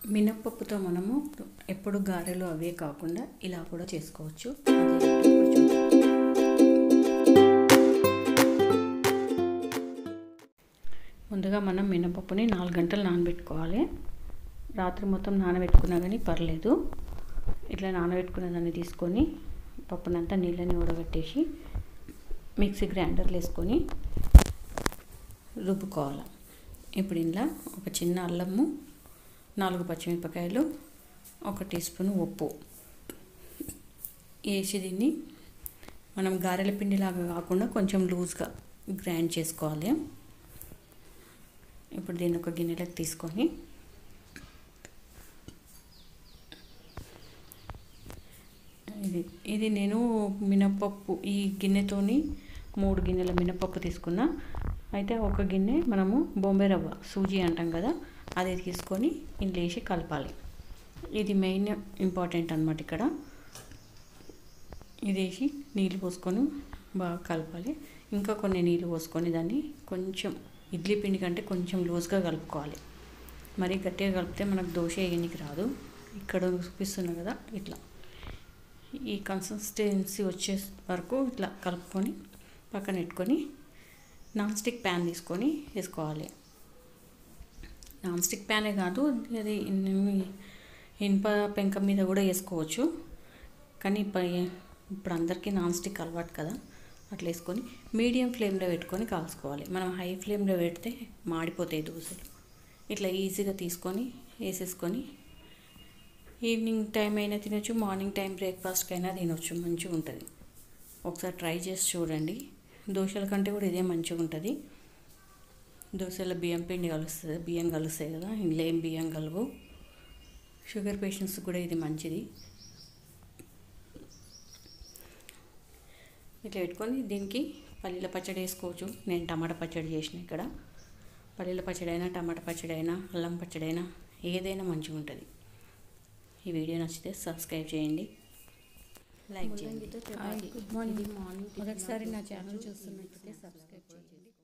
మినప్పప్పుతో మనము ఎప్పుడు గారెలు అవే కాకుండా ఇలా కూడా చేసుకోవచ్చు అదేంటో ఇప్పుడు చూద్దాం. ముందుగా మనం మినపప్పుని నాలుగు గంటలు నానబెట్టుకోవాలి రాత్రి మొత్తం నానబెట్టుకున్నా కానీ పర్లేదు ఇట్లా నానబెట్టుకున్న దాన్ని తీసుకొని పప్పునంతా నీళ్ళని ఉడగట్టేసి మిక్సీ గ్రైండర్లో వేసుకొని రుబ్బుకోవాలి ఇప్పుడు ఇందులో ఒక చిన్న అల్లము నాలుగు పచ్చిమిరపకాయలు ఒక టీ స్పూన్ ఉప్పు వేసి దీన్ని మనం గారెల పిండిలాగా కాకుండా కొంచెం లూజ్గా గ్రైండ్ చేసుకోవాలి ఇప్పుడు దీన్ని ఒక గిన్నెలోకి తీసుకొని ఇది ఇది నేను మినపప్పు ఈ గిన్నెతోని మూడు గిన్నెల మినపప్పు తీసుకున్నా అయితే ఒక గిన్నె మనము బొంబే రవ్వ సూజీ అంటాం కదా అది తీసుకొని ఇంట్లో వేసి కలపాలి ఇది మెయిన్ ఇంపార్టెంట్ అనమాట ఇక్కడ ఇది వేసి నీళ్ళు పోసుకొని బాగా కలపాలి ఇంకా కొన్ని నీళ్ళు పోసుకొని దాన్ని కొంచెం ఇడ్లీ పిండి కంటే కొంచెం లూజ్గా కలుపుకోవాలి మరీ గట్టిగా కలిపితే మనకు దోశ వేయనికి రాదు ఇక్కడ చూపిస్తున్నా కదా ఇట్లా ఈ కన్సిస్టెన్సీ వచ్చే వరకు ఇట్లా కలుపుకొని పక్కన పెట్టుకొని నాన్ స్టిక్ ప్యాన్ తీసుకొని వేసుకోవాలి నాన్ స్టిక్ ప్యానే కాదు అది ఇనుప పెంక మీద కూడా వేసుకోవచ్చు కానీ ఇప్పుడు అందరికీ నాన్ స్టిక్ అలవాటు కదా అట్లా వేసుకొని మీడియం ఫ్లేమ్లో పెట్టుకొని కాల్చుకోవాలి మనం హై ఫ్లేమ్లో పెడితే మాడిపోతాయి దోశలు ఇట్లా ఈజీగా తీసుకొని వేసేసుకొని ఈవినింగ్ టైం అయినా తినొచ్చు మార్నింగ్ టైం బ్రేక్ఫాస్ట్కి అయినా తినొచ్చు మంచిగా ఉంటుంది ఒకసారి ట్రై చేసి చూడండి దోశల కంటే కూడా ఇదే మంచిగా ఉంటుంది దోశలో బియ్యం పిండి కలుస్తుంది బియ్యం కలుస్తాయి కదా ఇందులో ఏం బియ్యం కలవు షుగర్ పేషెంట్స్ కూడా ఇది మంచిది ఇట్లా పెట్టుకొని దీనికి పల్లీల పచ్చడి వేసుకోవచ్చు నేను టమాటా పచ్చడి చేసిన ఇక్కడ పల్లీల పచ్చడి అయినా టమాటా పచ్చడి అయినా అల్లం పచ్చడి అయినా ఏదైనా మంచిగా ఉంటుంది ఈ వీడియో నచ్చితే సబ్స్క్రైబ్ చేయండి లైక్ చేయండి గుడ్ మార్నింగ్ మొదటిసారి నా ఛానల్ చూస్తున్నట్లయితే సబ్స్క్రైబ్ చేయండి